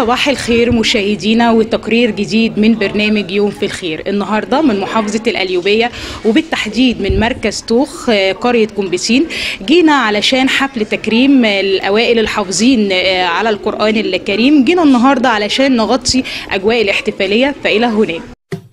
صباح الخير مشاهدينا وتقرير جديد من برنامج يوم في الخير النهارده من محافظه القليوبيه وبالتحديد من مركز توخ آه، قريه كومبسين جينا علشان حفل تكريم آه، الاوائل الحافظين آه، على القران الكريم جينا النهارده علشان نغطي اجواء الاحتفاليه فالى هناك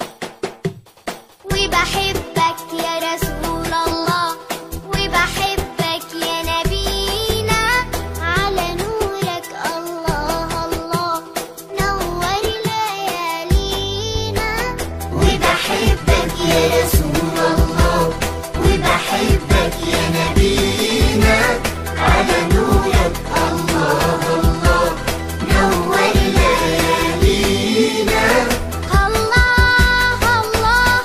وبحبك يا رسول الله وبحبك يا نبينا على نورك الله الله نور ليالينا وبحبك يا رسول الله وبحبك يا نبينا على نورك الله الله نور ليالينا الله الله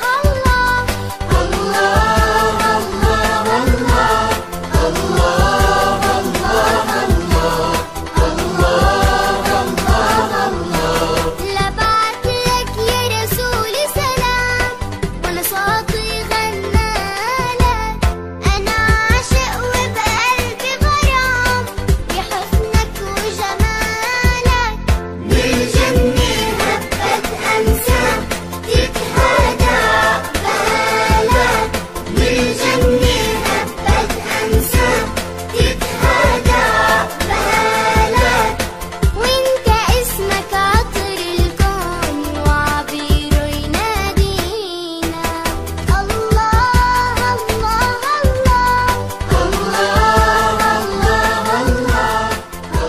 الله الله الله الله لبعت لك يا رسولي سلام وانا صوتي غنالك انا عاشق وبقلبي غرام بحسنك وجمالك بالجنة هبت امسام تتهدى عقبالك بالجنة هبت امسام تتهدى عقبالك وانت اسمك عطر الكون وعبيره ينادينا الله الله الله الله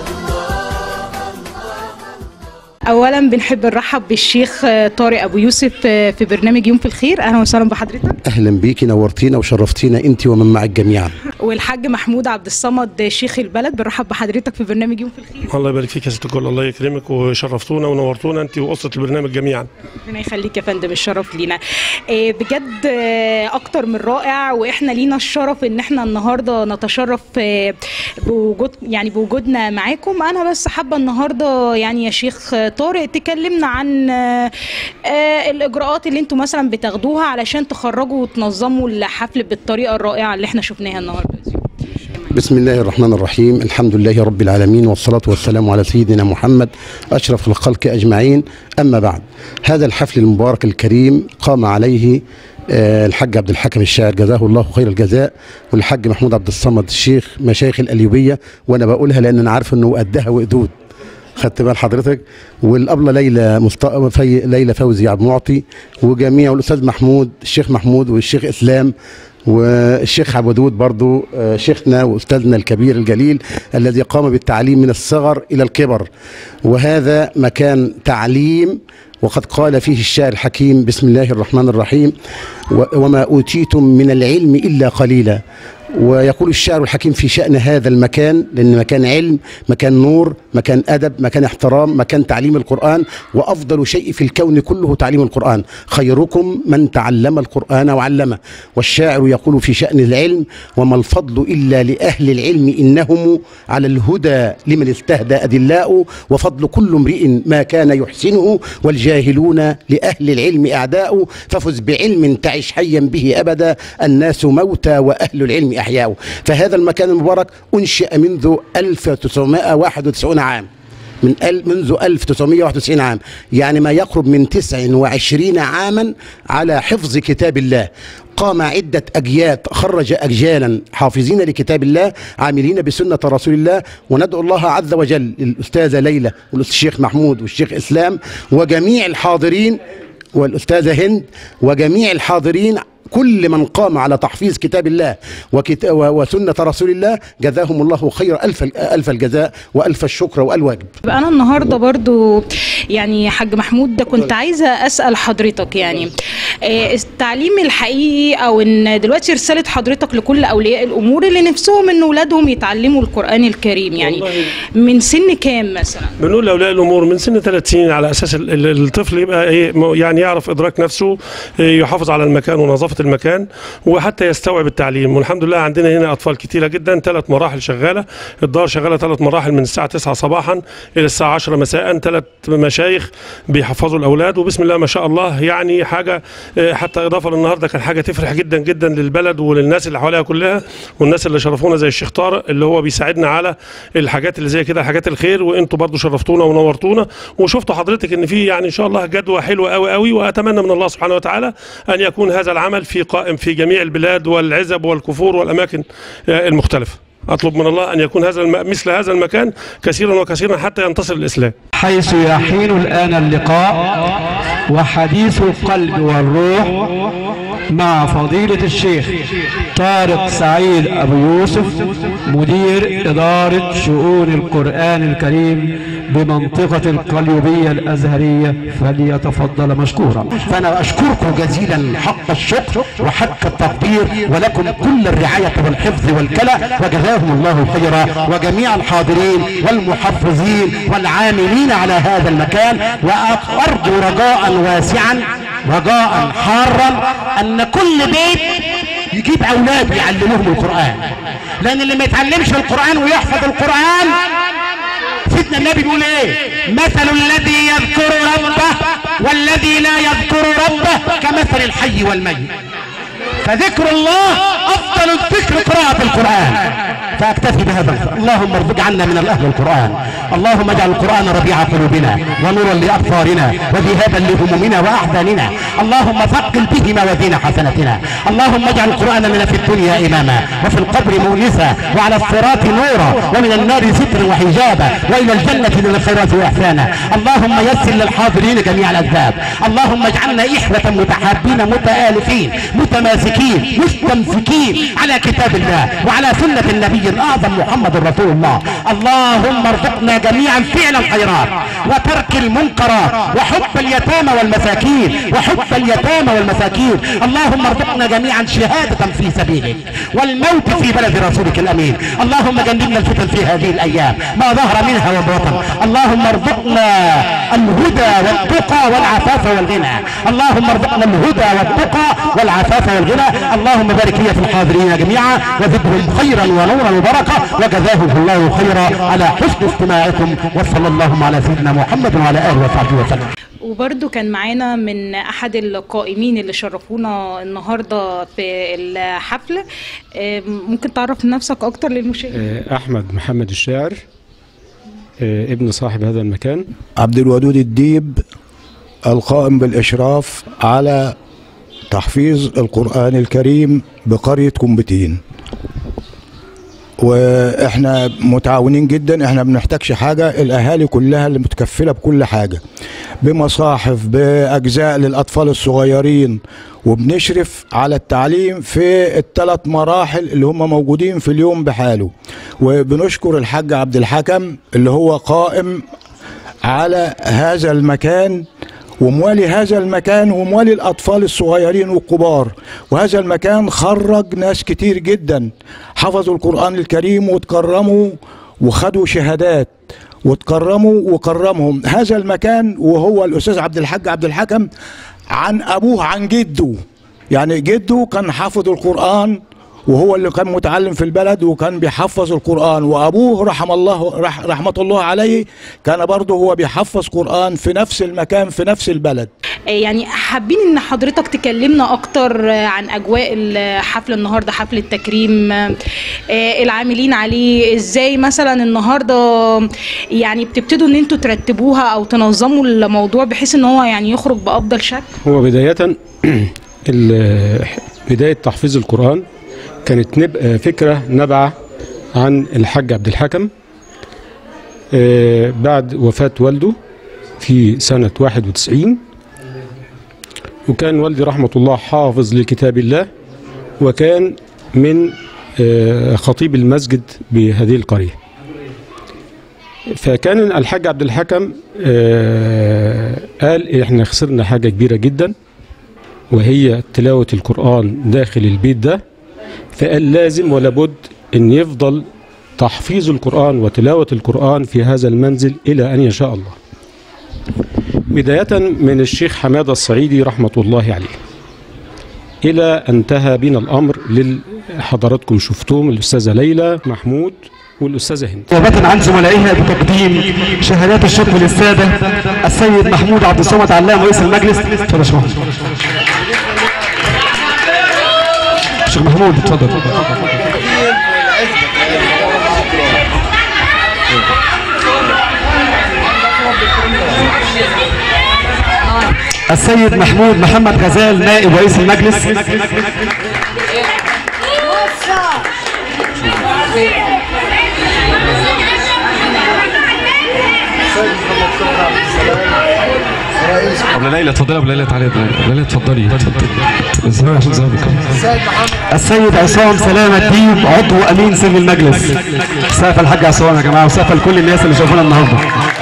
الله اولا بنحب نرحب بالشيخ آه، طارق ابو يوسف آه، في برنامج يوم في الخير اهلا وسهلا بحضرتك اهلا بيكي نورتينا وشرفتينا انت ومن معك جميعا والحاج محمود عبد الصمد شيخ البلد بنرحب بحضرتك في برنامج يوم في الخير الله يبارك فيك يا ست الكل الله يكرمك وشرفتونا ونورتونا انت واسره البرنامج جميعا ربنا يخليك يا فندم الشرف لينا آه، بجد آه، اكتر من رائع واحنا لينا الشرف ان احنا النهارده نتشرف آه، بوجود يعني بوجودنا معاكم انا بس حابه النهارده يعني يا شيخ طارق تكلمنا عن آه، آه، الاجراءات اللي انتم مثلا بتاخدوها علشان تخرجوا وتنظموا الحفل بالطريقه الرائعه اللي احنا شفناها النهارده دي. بسم الله الرحمن الرحيم الحمد لله رب العالمين والصلاة والسلام على سيدنا محمد أشرف الخلق أجمعين أما بعد هذا الحفل المبارك الكريم قام عليه آه، الحاج عبد الحكم الشاعر جزاه الله خير الجزاء والحاج محمود عبد الصمد الشيخ مشايخ الأليوبية وأنا بقولها لأن أنا عارف أنه قدها وقدود خدت بال حضرتك والابله ليلى مست... في... ليلى فوزي عبد المعطي وجميع والاستاذ محمود الشيخ محمود والشيخ اسلام والشيخ عبد ودود برضو آه، شيخنا واستاذنا الكبير الجليل الذي قام بالتعليم من الصغر الى الكبر وهذا مكان تعليم وقد قال فيه الشاعر الحكيم بسم الله الرحمن الرحيم و- وما اوتيتم من العلم الا قليلا ويقول الشاعر الحكيم في شأن هذا المكان لأن مكان علم مكان نور مكان أدب مكان احترام مكان تعليم القرآن وأفضل شيء في الكون كله تعليم القرآن خيركم من تعلم القرآن وعلمه والشاعر يقول في شأن العلم وما الفضل إلا لأهل العلم إنهم على الهدى لمن استهدى أدلاء وفضل كل امرئ ما كان يحسنه والجاهلون لأهل العلم أعداء ففز بعلم تعش حيا به أبدا الناس موتى وأهل العلم أحياء فهذا المكان المبارك أنشئ منذ 1991 عام من ال- منذ 1991 عام يعني ما يقرب من 29 عاما على حفظ كتاب الله قام عدة أجيال خرج أجيالا حافظين لكتاب الله عاملين بسنة رسول الله وندعو الله عز وجل للأستاذة ليلى والشيخ محمود والشيخ إسلام وجميع الحاضرين والأستاذة هند وجميع الحاضرين كل من قام على تحفيظ كتاب الله وكت... و- وسنة رسول الله جزاهم الله خير ألف ألف الجزاء وألف الشكر والواجب يبقى انا النهارده برضو يعني حاج محمود ده كنت عايزه اسال حضرتك يعني آه، التعليم الحقيقي او ان دلوقتي رساله حضرتك لكل اولياء الامور اللي نفسهم ان اولادهم يتعلموا القران الكريم يعني والله. من سن كام مثلا بنقول لاولياء الامور من سن ثلاث سنين على اساس ال- ال- الطفل يبقى ايه م- يعني يعرف ادراك نفسه إيه، يحافظ على المكان ونظافه نظافه المكان وحتى يستوعب التعليم والحمد لله عندنا هنا اطفال كتيره جدا ثلاث مراحل شغاله الدار شغاله ثلاث مراحل من الساعه 9 صباحا الى الساعه 10 مساء ثلاث مشايخ بيحفظوا الاولاد وبسم الله ما شاء الله يعني حاجه آه، حتى اضافه للنهارده كان حاجه تفرح جدا جدا للبلد وللناس اللي حواليها كلها والناس اللي شرفونا زي الشيخ طارق اللي هو بيساعدنا على الحاجات اللي زي كده حاجات الخير وانتوا برضو شرفتونا ونورتونا وشفتوا حضرتك ان في يعني ان شاء الله جدوى حلوه قوي قوي واتمنى من الله سبحانه وتعالى ان يكون هذا العمل في قائم في جميع البلاد والعزب والكفور والاماكن آه، المختلفه اطلب من الله ان يكون هذا الم... مثل هذا المكان كثيرا وكثيرا حتى ينتصر الاسلام حيث يحين الآن اللقاء وحديث القلب والروح مع فضيلة الشيخ طارق سعيد أبو يوسف مدير إدارة شؤون القرآن الكريم بمنطقة القليوبية الأزهرية فليتفضل مشكورا فأنا أشكركم جزيلا حق الشكر وحق التقدير ولكم كل الرعاية والحفظ والكلى وجزاهم الله خيرا وجميع الحاضرين والمحفظين والعاملين على هذا المكان وأرجو رجاء واسعا رجاء حارا أن كل بيت يجيب أولاد يعلموهم القرآن لأن اللي ما يتعلمش القرآن ويحفظ القرآن سيدنا النبي بيقول ايه مثل الذي يذكر ربه والذي لا يذكر ربه كمثل الحي والميت فذكر الله افضل الذكر قراءة القرآن فاكتفي بهذا القرآن. اللهم ارزق عنا من الاهل القرآن اللهم اجعل القرآن ربيع قلوبنا ونورا لابصارنا وذهابا لهمومنا واحزاننا اللهم ثقل به موازين حسنتنا اللهم اجعل القرآن لنا في الدنيا اماما وفي القبر مونسا وعلى الصراط نورا ومن النار سترا وحجابا والى الجنة من الخيرات واحسانا اللهم يسر للحاضرين جميع الاسباب اللهم اجعلنا اخوة متحابين متآلفين متماسكين مستمسكين على كتاب الله وعلى سنة النبي الاعظم محمد رسول الله اللهم ارزقنا جميعا فعل الخيرات وترك المنكرات وحب اليتامى والمساكين وحب اليتامى والمساكين اللهم ارزقنا جميعا شهادة في سبيلك والموت في بلد رسولك الامين اللهم جنبنا الفتن في هذه الايام ما ظهر منها وبطن اللهم ارزقنا الهدى والتقى والعفاف والغنى اللهم ارزقنا الهدى والتقى والعفاف والغنى اللهم بارك لي في الحاضرين جميعا وزدهم خيرا ونورا وبركه وجزاهم الله خيرا على حسن استماعكم وصلى الله على سيدنا محمد وعلى اله وصحبه وسلم وبرده كان معانا من احد القائمين اللي شرفونا النهارده في الحفل آه، ممكن تعرف نفسك اكتر للمشاهدين آه، أحمد محمد الشاعر آه، ابن صاحب هذا المكان عبد الودود الديب القائم بالإشراف على تحفيظ القرآن الكريم بقرية كومبتين واحنا متعاونين جدا احنا ما بنحتاجش حاجه الاهالي كلها اللي متكفله بكل حاجه بمصاحف باجزاء للاطفال الصغيرين وبنشرف على التعليم في الثلاث مراحل اللي هم موجودين في اليوم بحاله وبنشكر الحاج عبد الحكم اللي هو قائم على هذا المكان وموالي هذا المكان وموالي الأطفال الصغيرين والكبار وهذا المكان خرج ناس كتير جدا حفظوا القرآن الكريم وتكرموا وخدوا شهادات وتكرموا وكرمهم هذا المكان وهو الأستاذ عبد الحاج عبد الحكم عن أبوه عن جده يعني جده كان حافظ القرآن وهو اللي كان متعلم في البلد وكان بيحفظ القرآن وأبوه رحم الله رح رحمة الله عليه كان برضه هو بيحفظ قرآن في نفس المكان في نفس البلد آه، يعني حابين ان حضرتك تكلمنا اكتر آه، عن اجواء الحفل النهارده حفل التكريم آه، العاملين عليه ازاي مثلا النهارده يعني بتبتدوا ان انتوا ترتبوها او تنظموا الموضوع بحيث ان هو يعني يخرج بافضل شكل هو بداية ال- بداية تحفيظ القرآن كانت نبقى فكرة نبعة عن الحاج عبد الحكم آه، بعد وفاة والده في سنة 91 وكان والدي رحمة الله حافظ لكتاب الله وكان من آه، خطيب المسجد بهذه القرية فكان الحاج عبد الحكم آه، قال احنا خسرنا حاجة كبيرة جدا وهي تلاوة القرآن داخل البيت ده فقال لازم ولا بد ان يفضل تحفيظ القرآن وتلاوة القرآن في هذا المنزل إلى أن يشاء الله بداية من الشيخ حمادة الصعيدي رحمة الله عليه الى ان انتهى بنا الامر لحضراتكم شفتوهم الاستاذه ليلى محمود والاستاذه هند نيابة عن زملائها بتقديم شهادات الشكر للسادة السيد محمود عبد الصمد علام رئيس المجلس اتفضل يا شيخ محمود شيخ محمود اتفضل السيد محمود محمد غزال نائب رئيس المجلس ابو ليلى اتفضلي ابو ليلى تعالي ابو ليلى اتفضلي اتفضلي اسمعي عشان زوجك السيد عصام سلامة الديب عضو امين سر المجلس سقف الحاج عصام يا جماعه وسقف لكل الناس اللي شافونا النهارده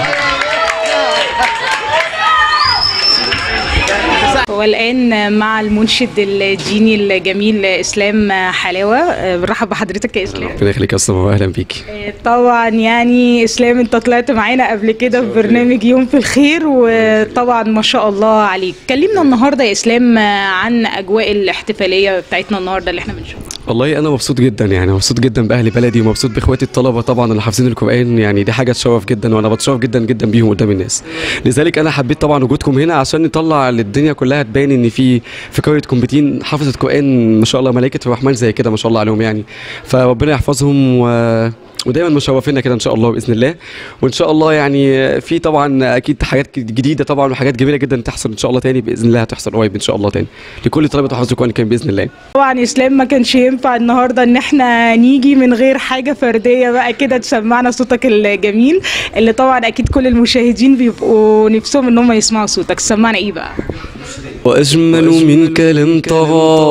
والآن مع المنشد الديني الجميل إسلام حلاوة آه، برحب بحضرتك يا إسلام ربنا يخليك يا استاذ واهلا بيكي آه، طبعا يعني إسلام أنت طلعت معانا قبل كده في برنامج يوم في الخير وطبعا ما شاء الله عليك كلمنا النهاردة يا إسلام آه، عن أجواء الاحتفالية بتاعتنا النهاردة اللي احنا بنشوفها والله انا مبسوط جدا يعني مبسوط جدا باهل بلدي ومبسوط باخواتي الطلبه طبعا اللي حافظين القران يعني دي حاجه تشرف جدا وانا بتشرف جدا جدا بيهم قدام الناس لذلك انا حبيت طبعا وجودكم هنا عشان نطلع للدنيا كلها تبان ان في في قريه كومبتين حافظه قران ما شاء الله ملائكه الرحمن زي كده ما شاء الله عليهم يعني فربنا يحفظهم و ودايما مشرفينا كده ان شاء الله باذن الله وان شاء الله يعني في طبعا اكيد حاجات جديده طبعا وحاجات جميله جدا تحصل ان شاء الله تاني باذن الله هتحصل قريب ان شاء الله تاني لكل طلبه حفظ القران الكريم باذن الله طبعا إسلام ما كانش ينفع النهاردة إن احنا نيجي من غير حاجة فردية بقى كده تسمعنا صوتك الجميل اللي طبعا أكيد كل المشاهدين بيبقوا نفسهم إن هم يسمعوا صوتك سمعنا إيه بقى وأجمل منك لم ترى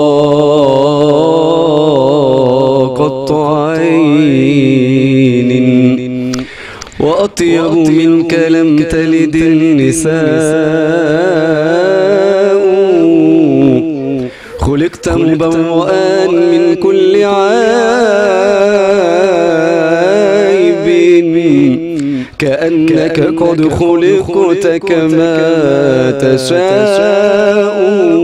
قط عين وأطيب منك لم تلد النساء خلقت مبرئا من كل عيب كأنك قد خلقت كما تشاء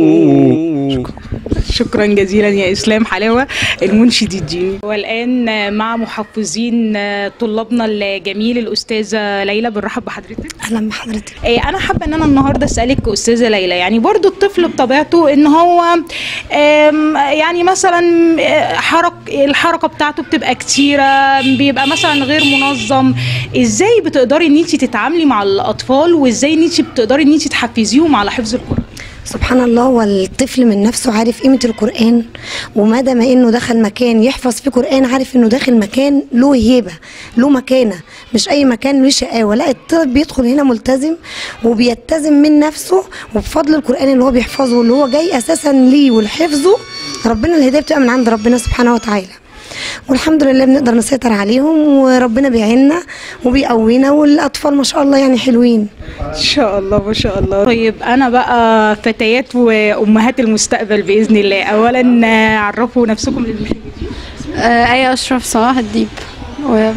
شكرا جزيلا يا اسلام حلاوه المنشد الديني والان مع محفظين طلابنا الجميل الاستاذه ليلى بنرحب بحضرتك اهلا بحضرتك إيه، انا حابه ان انا النهارده اسالك استاذه ليلى يعني برضو الطفل بطبيعته ان هو آم، يعني مثلا آه، حرك الحركه بتاعته بتبقى كتيره بيبقى مثلا غير منظم ازاي بتقدري ان انت تتعاملي مع الاطفال وازاي ان انت بتقدري ان انت تحفزيهم على حفظ القران سبحان الله والطفل من نفسه عارف قيمة القرآن ومدى ما انه دخل مكان يحفظ فيه قرآن عارف انه داخل مكان له هيبة له مكانة مش اي مكان له شقاوة لا الطفل بيدخل هنا ملتزم وبيتزم من نفسه وبفضل القرآن اللي هو بيحفظه واللي هو جاي اساسا ليه ولحفظه ربنا الهداية بتبقى من عند ربنا سبحانه وتعالى والحمد لله بنقدر نسيطر عليهم وربنا بيعيننا وبيقوينا والاطفال ما شاء الله يعني حلوين ان شاء الله ما شاء الله طيب انا بقى فتيات وامهات المستقبل باذن الله اولا آه، عرفوا نفسكم للمشاهدين آه، آية أشرف صلاح الديب و-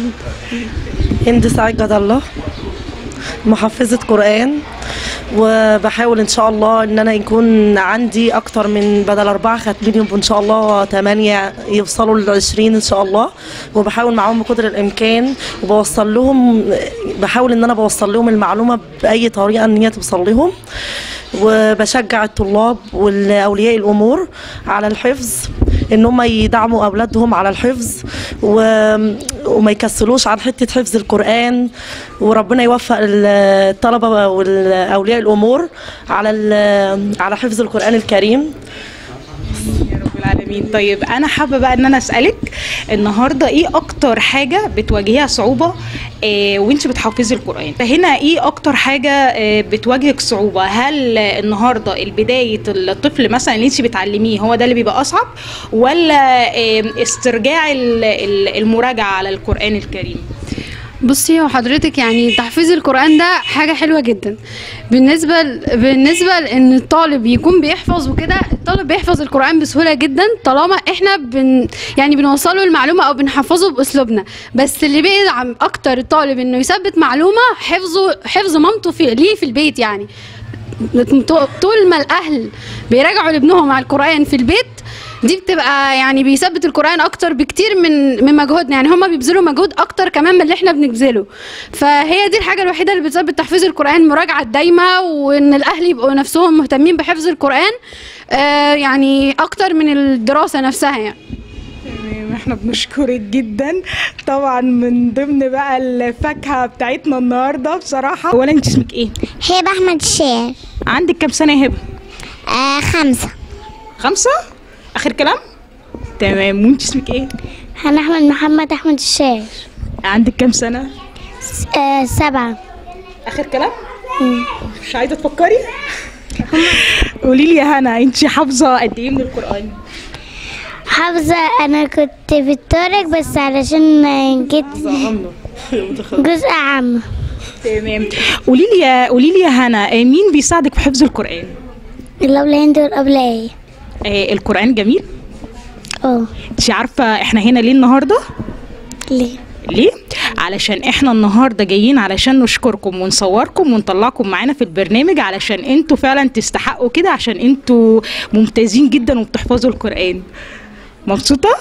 هند سعيد جد الله محفظة قرآن وبحاول ان شاء الله ان انا يكون عندي اكتر من بدل اربعة ختمين يبقوا ان شاء الله تمانية يوصلوا لعشرين ان شاء الله وبحاول معاهم بقدر الامكان وبوصل لهم بحاول ان انا بوصل لهم المعلومة باي طريقة ان هي توصل لهم وبشجع الطلاب والاولياء الامور على الحفظ ان هم يدعموا اولادهم على الحفظ و... وما يكسلوش عن حته حفظ القران وربنا يوفق الطلبه والاولياء الامور على ال... على حفظ القران الكريم رب العالمين طيب انا حابه بقى ان انا اسالك النهارده ايه اكتر حاجه بتواجهيها صعوبه إيه وانت بتحفظي القران فهنا ايه اكتر حاجه إيه بتواجهك صعوبه هل النهارده البدايه الطفل مثلا اللي انت بتعلميه هو ده اللي بيبقى اصعب ولا إيه استرجاع ال- ال- المراجعه على القران الكريم بصي هو حضرتك يعني تحفيظ القرآن ده حاجة حلوة جدا بالنسبة ل... بالنسبة لأن الطالب يكون بيحفظ وكده الطالب بيحفظ القرآن بسهولة جدا طالما احنا بن يعني بنوصله المعلومة أو بنحفظه بأسلوبنا بس اللي بيدعم أكتر الطالب إنه يثبت معلومة حفظه حفظ مامته في ليه في البيت يعني طول ما الاهل بيراجعوا لابنهم على القران في البيت دي بتبقى يعني بيثبت القران اكتر بكتير من من مجهودنا يعني هما بيبذلوا مجهود اكتر كمان من اللي احنا بنبذله فهي دي الحاجه الوحيده اللي بتثبت تحفيظ القران مراجعه دايمه وان الاهل يبقوا نفسهم مهتمين بحفظ القران آه يعني اكتر من الدراسه نفسها يعني تمام احنا بنشكرك جدا طبعا من ضمن بقى الفاكهه بتاعتنا النهارده بصراحه اولا انت اسمك ايه هبة أحمد الشاعر عندك كام سنه يا هبه آه خمسة خمسة اخر كلام تمام وانت اسمك ايه أنا أحمد محمد أحمد الشاعر عندك كام سنه آه سبعة اخر كلام مش عايزه تفكري قولي لي يا هنا انت حافظه قد ايه من القران حافظة أنا كنت في الطارق بس علشان جيت جزء عام تمام قولي لي يا قولي لي يا هنا آه، مين بيساعدك في حفظ القران الأولين دول قبلية آه القران جميل اه انت عارفه احنا هنا ليه النهارده ليه ليه؟ علشان احنا النهارده جايين علشان نشكركم ونصوركم ونطلعكم معانا في البرنامج علشان انتوا فعلا تستحقوا كده عشان انتوا ممتازين جدا وبتحفظوا القرآن. مبسوطة؟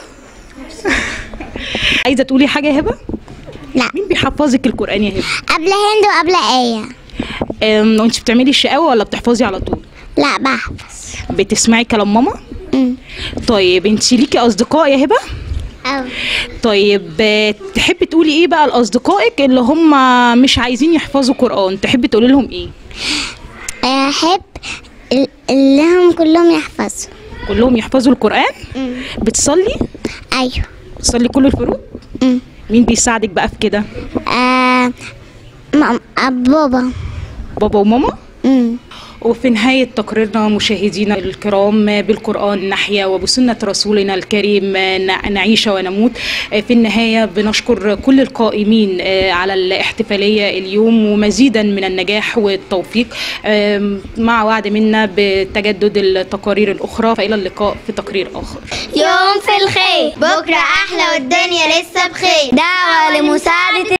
عايزة تقولي حاجة يا هبة؟ لا مين بيحفظك القرآن يا هبة؟ قبل هند وقبل آية ام، وانت بتعملي الشقاوة ولا بتحفظي على طول؟ لا بحفظ بتسمعي كلام ماما؟ أمم. طيب انت ليكي أصدقاء يا هبة؟ أو طيب آه، تحبي تقولي ايه بقى لاصدقائك اللي هم مش عايزين يحفظوا قران تحبي تقولي لهم ايه أحب ال- اللي هم كلهم يحفظوا كلهم يحفظوا القران بتصلي أيوه بتصلي كل الفروض أمم. مين بيساعدك بقى في كده آه مام- آه، بابا بابا وماما أمم. وفي نهاية تقريرنا مشاهدينا الكرام بالقرآن نحيا وبسنة رسولنا الكريم ن- نعيش ونموت في النهاية بنشكر كل القائمين على الاحتفالية اليوم ومزيدا من النجاح والتوفيق مع وعد منا بتجدد التقارير الأخرى فإلى اللقاء في تقرير آخر يوم في الخير بكرة أحلى والدنيا لسه بخير دعوة لمساعدة